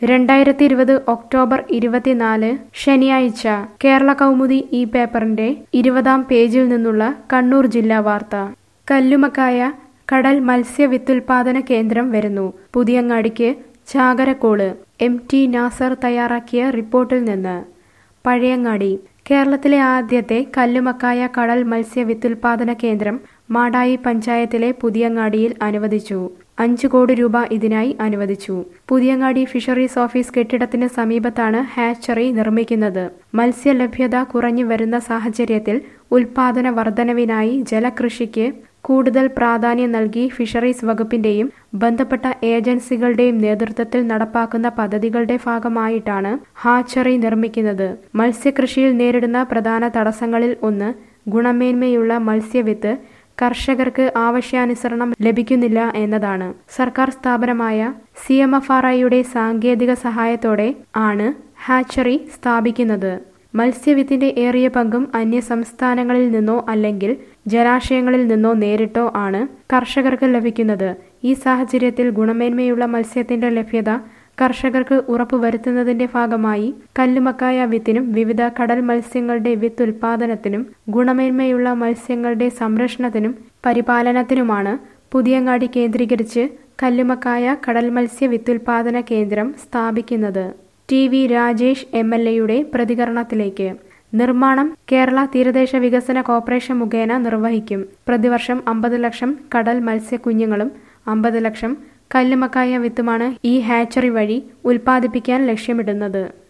രണ്ടായിരത്തി ഇരുപത് ഒക്ടോബർ ഇരുപത്തിനാല് ശനിയാഴ്ച കേരള കൗമുദി ഈ പേപ്പറിന്റെ ഇരുപതാം പേജിൽ നിന്നുള്ള കണ്ണൂർ ജില്ലാ വാർത്ത കല്ലുമക്കായ കടൽ മത്സ്യ വിത്തുൽപാദന കേന്ദ്രം വരുന്നു പുതിയങ്ങാടിക്ക് ചാകരക്കോള് എം ടി നാസർ തയ്യാറാക്കിയ റിപ്പോർട്ടിൽ നിന്ന് പഴയങ്ങാടി കേരളത്തിലെ ആദ്യത്തെ കല്ലുമക്കായ കടൽ മത്സ്യ വിത്തുൽപാദന കേന്ദ്രം മാടായി പഞ്ചായത്തിലെ പുതിയങ്ങാടിയിൽ അനുവദിച്ചു അഞ്ചു കോടി രൂപ ഇതിനായി അനുവദിച്ചു പുതിയങ്ങാടി ഫിഷറീസ് ഓഫീസ് കെട്ടിടത്തിന് സമീപത്താണ് ഹാച്ചറി നിർമ്മിക്കുന്നത് മത്സ്യ ലഭ്യത കുറഞ്ഞു വരുന്ന സാഹചര്യത്തിൽ ഉൽപാദന വർധനവിനായി ജലകൃഷിക്ക് കൂടുതൽ പ്രാധാന്യം നൽകി ഫിഷറീസ് വകുപ്പിന്റെയും ബന്ധപ്പെട്ട ഏജൻസികളുടെയും നേതൃത്വത്തിൽ നടപ്പാക്കുന്ന പദ്ധതികളുടെ ഭാഗമായിട്ടാണ് ഹാച്ചറി നിർമ്മിക്കുന്നത് മത്സ്യകൃഷിയിൽ നേരിടുന്ന പ്രധാന തടസ്സങ്ങളിൽ ഒന്ന് ഗുണമേന്മയുള്ള മത്സ്യവിത്ത് കർഷകർക്ക് ആവശ്യാനുസരണം ലഭിക്കുന്നില്ല എന്നതാണ് സർക്കാർ സ്ഥാപനമായ സി എം എഫ് ആർ ഐയുടെ സാങ്കേതിക സഹായത്തോടെ ആണ് ഹാച്ചറി സ്ഥാപിക്കുന്നത് മത്സ്യവിത്തിന്റെ ഏറിയ പങ്കും അന്യ സംസ്ഥാനങ്ങളിൽ നിന്നോ അല്ലെങ്കിൽ ജലാശയങ്ങളിൽ നിന്നോ നേരിട്ടോ ആണ് കർഷകർക്ക് ലഭിക്കുന്നത് ഈ സാഹചര്യത്തിൽ ഗുണമേന്മയുള്ള മത്സ്യത്തിന്റെ ലഭ്യത കർഷകർക്ക് ഉറപ്പുവരുത്തുന്നതിന്റെ ഭാഗമായി കല്ലുമക്കായ വിത്തിനും വിവിധ കടൽ മത്സ്യങ്ങളുടെ വിത്ത് ഉൽപാദനത്തിനും ഗുണമേന്മയുള്ള മത്സ്യങ്ങളുടെ സംരക്ഷണത്തിനും പരിപാലനത്തിനുമാണ് പുതിയങ്ങാടി കേന്ദ്രീകരിച്ച് കല്ലുമക്കായ കടൽ മത്സ്യ വിത്തുൽപാദന കേന്ദ്രം സ്ഥാപിക്കുന്നത് T V Rajesh M L എയുടെ പ്രതികരണത്തിലേക്ക് നിർമ്മാണം കേരള തീരദേശ വികസന കോർപ്പറേഷൻ മുഖേന നിർവഹിക്കും പ്രതിവർഷം അമ്പത് ലക്ഷം കടൽ മത്സ്യക്കുഞ്ഞുങ്ങളും അമ്പത് ലക്ഷം കല്ലുമക്കായ വിത്തുമാണ് ഈ ഹാച്ചറി വഴി ഉൽപ്പാദിപ്പിക്കാൻ ലക്ഷ്യമിടുന്നത്